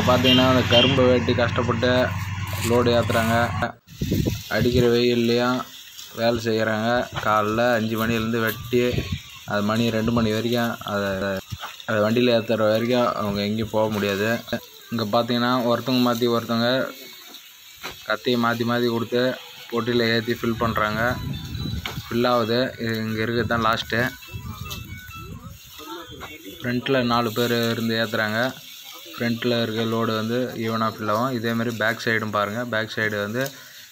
பார்த்தீங்கன்னா அந்த கரும்பு வெட்டி கஷ்டப்பட்டு லோடு ஏற்றுறாங்க அடிக்கிற வெயில்லையும் வேலை செய்கிறாங்க காலைல அஞ்சு மணிலேருந்து வெட்டி அது மணி ரெண்டு மணி வரைக்கும் அதை அதை வண்டியில் ஏற்றுற வரைக்கும் அவங்க எங்கேயும் போக முடியாது இங்கே பார்த்தீங்கன்னா ஒருத்தவங்க மாற்றி ஒருத்தவங்க கத்தியை மாற்றி மாற்றி கொடுத்து பொட்டியில் ஏற்றி ஃபில் பண்ணுறாங்க ஃபில் ஆகுது இது இங்கே இருக்கிறது தான் லாஸ்ட்டு ஃப்ரண்ட்டில் நாலு பேர் இருந்து ஏற்றுறாங்க ஃப்ரண்ட்டில் இருக்க லோடு வந்து ஈவனாக ஃபில் ஆகும் இதேமாரி பேக் சைடும் பாருங்கள் பேக் சைடு வந்து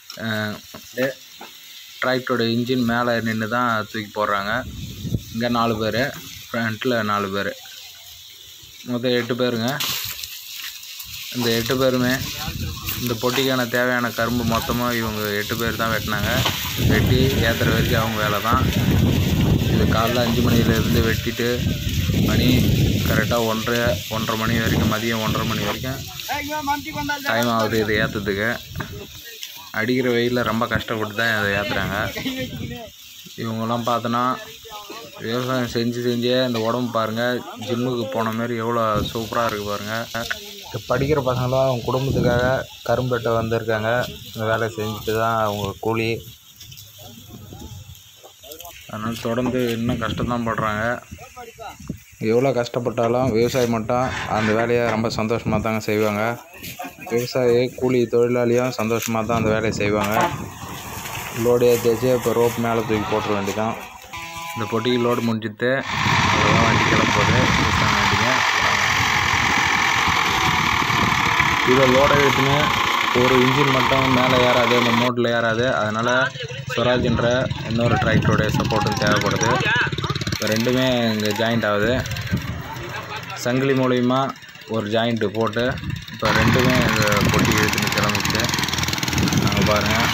டிராக்டரோட இன்ஜின் மேலே நின்று தான் தூக்கி போடுறாங்க இங்கே நாலு பேர் ஃப்ரண்ட்டில் நாலு பேர் மொத்தம் எட்டு பேருங்க இந்த எட்டு பேருமே இந்த பொட்டிக்கான தேவையான கரும்பு மொத்தமாக இவங்க எட்டு பேர் தான் வெட்டினாங்க வெட்டி ஏற்றுற வரைக்கும் அவங்க வேலை தான் இது காலைல அஞ்சு மணியிலேருந்து வெட்டிட்டு மணி கரெக்டாக ஒன்றரை ஒன்றரை மணி வரைக்கும் மதியம் ஒன்றரை மணி வரைக்கும் டைம் ஆகுது இது ஏற்றுறதுக்கு அடிக்கிற வெயிலில் ரொம்ப கஷ்டப்பட்டு தான் இதை ஏற்றுறாங்க இவங்கெல்லாம் பார்த்தோன்னா விவசாயம் செஞ்சு செஞ்சே இந்த உடம்பு பாருங்கள் ஜிம்முக்கு போன மாதிரி எவ்வளோ சூப்பராக இருக்குது பாருங்கள் இப்போ படிக்கிற பசங்களாம் அவங்க குடும்பத்துக்காக கரும்பெட்ட வந்திருக்காங்க இந்த வேலையை செஞ்சுட்டு தான் அவங்க கூலி அதனால் தொடர்ந்து இன்னும் கஷ்டம்தான் படுறாங்க எவ்வளோ கஷ்டப்பட்டாலும் விவசாயி மட்டும் அந்த வேலையை ரொம்ப சந்தோஷமாக தாங்க செய்வாங்க விவசாயி கூலி தொழிலாளியும் சந்தோஷமாக தான் அந்த வேலையை செய்வாங்க லோடு ஏற்றி வச்சு இப்போ ரோப் மேலே தூக்கி போட்டுற வேண்டியதான் இந்த பொட்டிக்கு லோடு முடிஞ்சுட்டு அவ்வளோதான் வண்டி கிளம்போது விவசாயம் வண்டிங்க இதை லோடை எடுத்துன்னு ஒரு இன்ஜின் மட்டும் மேலே ஏறாது அந்த மோட்டில் ஏறாது அதனால் ஸ்வராஜ்ன்ற இன்னொரு டிராக்டருடைய சப்போர்ட்டும் தேவைப்படுது இப்போ ரெண்டுமே இங்கே ஜாயிண்ட் ஆகுது சங்கிலி மூலிமா ஒரு ஜாயிண்ட்டு போட்டு இப்போ ரெண்டுமே இந்த பொட்டி இழுத்துன்னு கிளம்பிச்சு அங்கே பாருங்கள்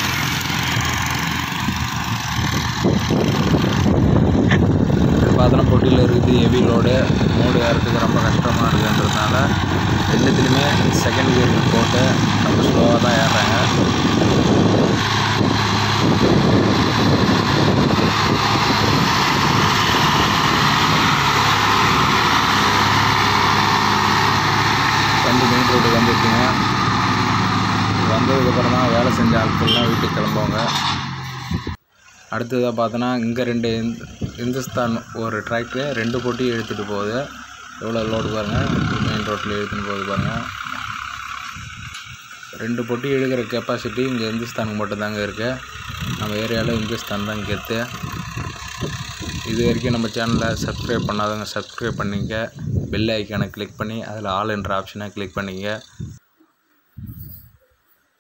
இது பார்த்தோன்னா பொட்டியில் இருக்குது ஹெவி லோடு லோடு ஏறதுக்கு ரொம்ப கஷ்டமாக இருக்குன்றதுனால ரெண்டுத்துலையுமே செகண்ட் கியர் போட்டு ரொம்ப ஸ்லோவாக தான் ஏறுறாங்க வண்டி மெயின் ரோட்டுக்கு வந்துருச்சுங்க வந்ததுக்கப்புறம் தான் வேலை செஞ்ச ஆட்கள்லாம் வீட்டுக்கு கிளம்புவாங்க அடுத்ததாக பார்த்தோன்னா இங்கே ரெண்டு இந்து- இந்துஸ்தான் ஒரு டிராக்டரு ரெண்டு பொட்டி எடுத்துகிட்டு போகுது எவ்வளோ லோடு பாருங்கள் மெயின் ரோட்டில் எடுத்துன்னு போகுது பாருங்கள் ரெண்டு பொட்டி எடுக்கிற கெப்பாசிட்டி இங்கே இந்துஸ்தானுக்கு மட்டும்தாங்க இருக்குது நம்ம ஏரியாவில் இந்துஸ்தான் தான் கெத்து இது வரைக்கும் நம்ம சேனலை சப்ஸ்கிரைப் பண்ணாதவங்க சப்ஸ்கிரைப் பண்ணிங்க பெல் ஐக்கானை கிளிக் பண்ணி அதில் ஆல் என்ற ஆப்ஷனை கிளிக் பண்ணிங்க